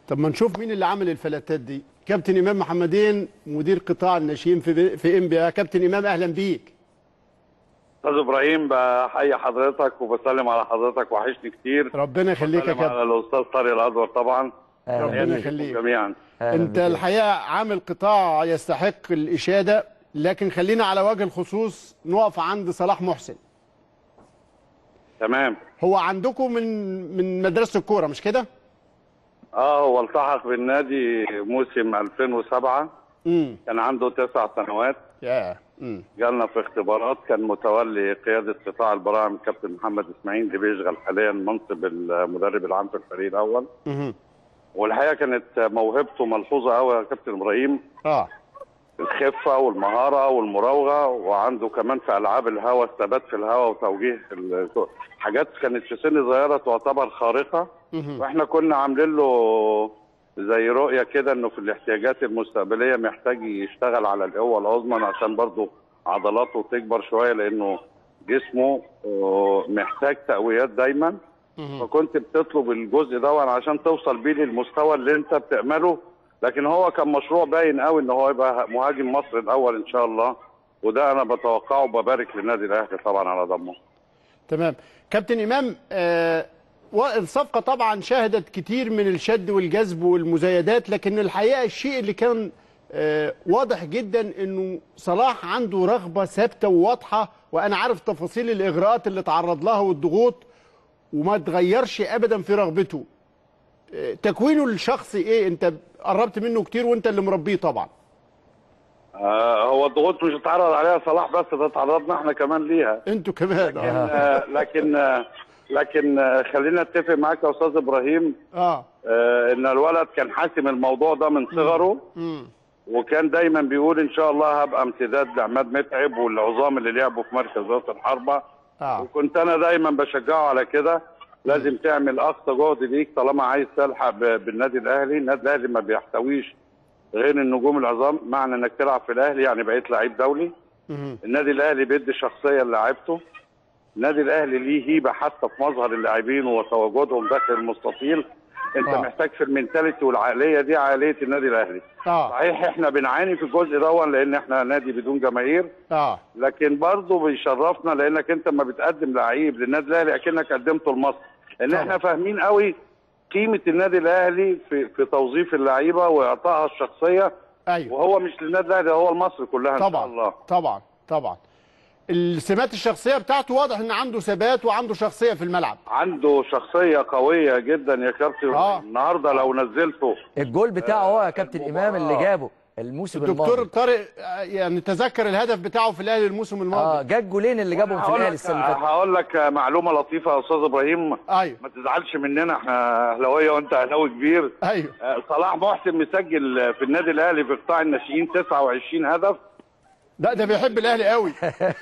طب ما نشوف مين اللي عمل الفلاتات دي كابتن امام محمدين مدير قطاع الناشئين في في ام بي كابتن امام اهلا بيك استاذ ابراهيم بحيي حضرتك وبسلم على حضرتك وحشني كتير ربنا يخليك يا بسلم على كابتن الاستاذ طارق الادور طبعا ربنا يعني يخليك جميعا انت الحقيقه عامل قطاع يستحق الاشاده لكن خلينا على وجه الخصوص نقف عند صلاح محسن تمام هو عندكم من من مدرسه الكوره مش كده اه هو التحق بالنادي موسم 2007 امم كان عنده تسع سنوات يا امم جالنا في اختبارات كان متولي قياده قطاع البراعم كابتن محمد اسماعيل اللي بيشغل حاليا منصب المدرب العام في الفريق الاول مهم. والحقيقه كانت موهبته ملحوظه قوي يا كابتن ابراهيم اه الخفه والمهاره والمراوغه وعنده كمان في العاب الهواء الثبات في الهواء وتوجيه ال- حاجات كانت في سن صغيره تعتبر خارقه مهم. واحنا كنا عاملين له زي رؤيه كده انه في الاحتياجات المستقبليه محتاج يشتغل على القوه العظمى عشان برضه عضلاته تكبر شويه لانه جسمه آه، محتاج تقويات دايما مهم. فكنت بتطلب الجزء ده عشان توصل بيه للمستوى اللي انت بتأمله لكن هو كان مشروع باين قوي ان هو يبقى مهاجم مصر الاول ان شاء الله وده انا بتوقعه وببارك للنادي الاهلي طبعا على ضمه تمام كابتن امام آه الصفقه طبعا شهدت كتير من الشد والجذب والمزايدات لكن الحقيقه الشيء اللي كان آه واضح جدا انه صلاح عنده رغبه ثابته وواضحه وانا عارف تفاصيل الاغراءات اللي تعرض لها والضغوط وما تغيرش ابدا في رغبته آه تكوينه الشخصي ايه انت قربت منه كتير وانت اللي مربيه طبعا آه هو الضغوط مش اتعرض عليها صلاح بس ده اتعرضنا احنا كمان ليها انتوا كمان لكن اه, آه لكن آه لكن آه خلينا اتفق معاك يا استاذ ابراهيم آه. آه ان الولد كان حاسم الموضوع ده من صغره مم. وكان دايما بيقول ان شاء الله هبقى امتداد لعماد متعب والعظام اللي لعبوا في مركز راس الحربه اه وكنت انا دايما بشجعه على كده لازم تعمل اقصى جهد ليك طالما عايز تلحق ب- بالنادي الاهلي النادي الاهلي ما بيحتويش غير النجوم العظام معنى انك تلعب في الاهلي يعني بقيت لعيب دولي مهم. النادي الاهلي بيدي شخصيه للاعيبته النادي الاهلي ليه هيبه حتى في مظهر اللاعبين وتواجدهم داخل المستطيل انت آه. محتاج في المنتاليتي والعقليه دي عقليه النادي الاهلي اه صحيح احنا بنعاني في الجزء ده لان احنا نادي بدون جماهير اه لكن برضه بيشرفنا لانك انت لما بتقدم لعيب للنادي الاهلي اكنك قدمته لمصر لان طبعا. احنا فاهمين قوي قيمه النادي الاهلي في في توظيف اللعيبه واعطائها الشخصيه ايوه وهو مش للنادي الاهلي هو لمصر كلها ان شاء طبعا الله طبعا طبعا السمات الشخصيه بتاعته واضح ان عنده ثبات وعنده شخصيه في الملعب عنده شخصيه قويه جدا يا كابتن آه. النهارده لو نزلته الجول بتاعه هو يا كابتن امام اللي جابه الموسم الدكتور الماضي طارق آه، يعني تذكر الهدف بتاعه في الاهلي الموسم الماضي اه جاب جولين اللي جابهم في هقول الاهلي لك السنه اللي فاتت هقول لك معلومه لطيفه يا استاذ ابراهيم ايوه ما تزعلش مننا احنا اهلاويه وانت اهلاوي كبير ايوه آه، صلاح محسن مسجل في النادي الاهلي في قطاع الناشئين 29 هدف ده ده بيحب الاهلي قوي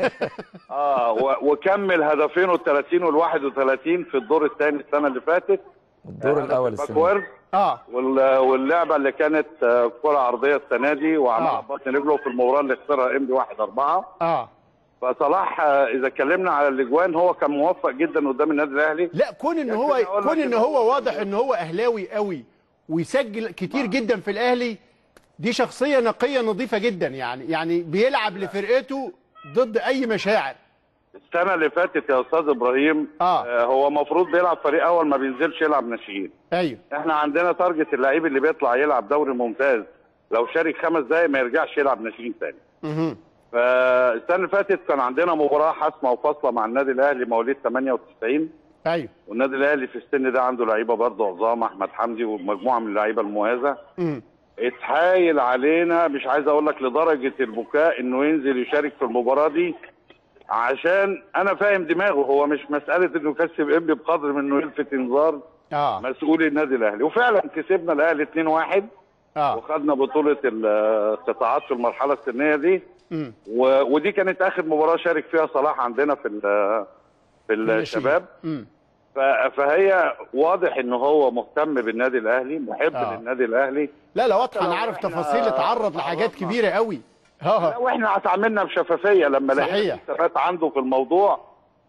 اه و- وكمل هدفين وال30 وال31 في الدور الثاني السنه اللي فاتت الدور الاول السنه دي. باكورد اه وال- واللعبه اللي كانت آه، كره عرضيه السنه دي وعملها آه. بطن رجله في المباراه اللي خسرها ام بي 1 4 اه فصلاح آه، اذا اتكلمنا على الاجوان هو كان موفق جدا قدام النادي الاهلي لا كون ان يا هو كده أقول كون لك ان إن هو هو- واضح ان هو اهلاوي قوي ويسجل كتير جدا في الاهلي دي شخصيه نقيه نظيفه جدا يعني يعني بيلعب لفرقته ضد اي مشاعر السنه اللي فاتت يا استاذ ابراهيم آه. آه، هو المفروض بيلعب فريق اول ما بينزلش يلعب ناشئين ايوه احنا عندنا تارجت اللعيب اللي بيطلع يلعب دوري ممتاز لو شارك خمس دقايق ما يرجعش يلعب ناشئين تاني مهم. فالسنه اللي فاتت كان عندنا مباراه حاسمه وفاصله مع النادي الاهلي مواليد 98 ايوه والنادي الاهلي في السن ده عنده لعيبه برضه عظام احمد حمدي ومجموعه من اللعيبه المميزه مم. اتحايل علينا مش عايز اقول لك لدرجه البكاء انه ينزل يشارك في المباراه دي عشان انا فاهم دماغه هو مش مساله انه يكسب ابني بقدر من انه يلفت انذار اه مسؤول النادي الاهلي وفعلا كسبنا الاهلي 2-1 اه وخدنا بطوله القطاعات في المرحله السنيه دي مم. و... ودي كانت اخر مباراه شارك فيها صلاح عندنا في ال... في الشباب مم. ف... فهي واضح ان هو مهتم بالنادي الاهلي محب آه. للنادي الاهلي لا لا واضح انا لو عارف إحنا تفاصيل اتعرض لحاجات تعرضنا. كبيره قوي لا، اه واحنا اتعاملنا بشفافيه لما صحيح. لقينا ثبات عنده في الموضوع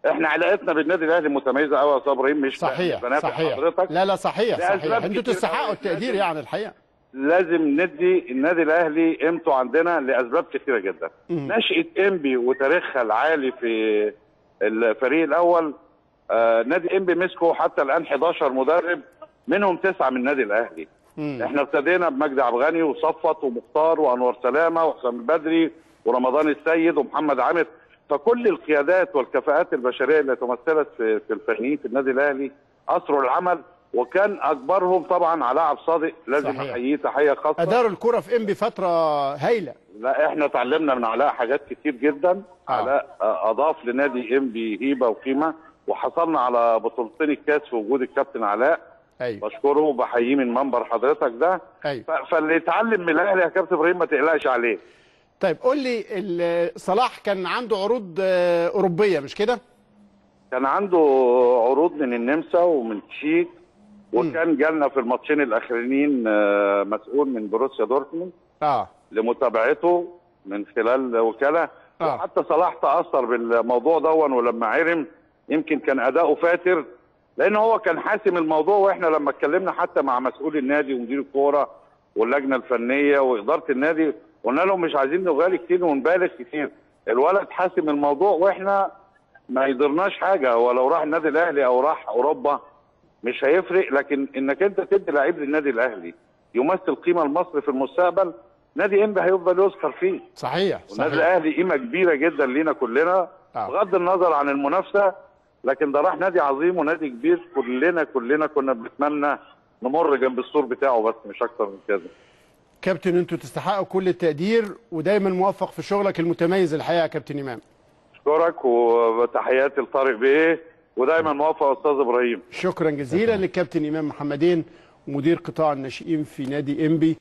احنا علاقتنا بالنادي الاهلي متميزه قوي يا استاذ ابراهيم مش صحيح بنافق صحيح حضرتك لا لا صحيح لأسباب صحيح انتوا كتير تستحقوا أوي. التقدير لازم- يعني الحقيقه لازم ندي النادي الاهلي قيمته عندنا لاسباب كثيره جدا مم. نشاه انبي وتاريخها العالي في الفريق الاول آه نادي انبي مسكه حتى الان 11 مدرب منهم تسعه من النادي الاهلي مم. احنا ابتدينا بمجدي عبد الغني وصفت ومختار وانور سلامه وحسام البدري ورمضان السيد ومحمد عامر فكل القيادات والكفاءات البشريه اللي تمثلت في في الفنيين في النادي الاهلي اثروا العمل وكان اكبرهم طبعا علاء عبد الصادق لازم صحيح. احييه تحيه خاصه اداروا الكره في انبي فتره هايله لا احنا اتعلمنا من علاء حاجات كتير جدا آه. علاء آه، اضاف لنادي انبي هيبه وقيمه وحصلنا على بطولتين الكاس في وجود الكابتن علاء ايوه بشكره وبحييه من منبر حضرتك ده ايوه ف- فاللي يتعلم من الاهلي يا كابتن ابراهيم ما تقلقش عليه طيب قول لي ال- صلاح كان عنده عروض آه، اوروبيه مش كده؟ كان عنده عروض من النمسا ومن تشيك وكان جالنا في الماتشين الاخرانيين آه، مسؤول من بروسيا دورتموند اه لمتابعته من خلال وكاله آه. وحتى صلاح تاثر بالموضوع دون ولما عرم يمكن كان اداؤه فاتر لان هو كان حاسم الموضوع واحنا لما اتكلمنا حتى مع مسؤول النادي ومدير الكوره واللجنه الفنيه واداره النادي قلنا لهم مش عايزين نغالي كتير ونبالغ كتير الولد حاسم الموضوع واحنا ما يضرناش حاجه ولو راح النادي الاهلي او راح اوروبا مش هيفرق لكن انك انت تدي لعيب للنادي الاهلي يمثل قيمه لمصر في المستقبل نادي انبي هيفضل يذكر فيه صحيح والنادي صحيح الاهلي قيمه كبيره جدا لينا كلنا آه. بغض النظر عن المنافسه لكن ده راح نادي عظيم ونادي كبير كلنا كلنا كنا بنتمنى نمر جنب السور بتاعه بس مش اكتر من كده كابتن انتوا تستحقوا كل التقدير ودايما موفق في شغلك المتميز الحقيقه يا كابتن امام اشكرك وتحياتي لطارق بيه ودايما موفق يا استاذ ابراهيم شكرا جزيلا للكابتن امام محمدين مدير قطاع الناشئين في نادي انبي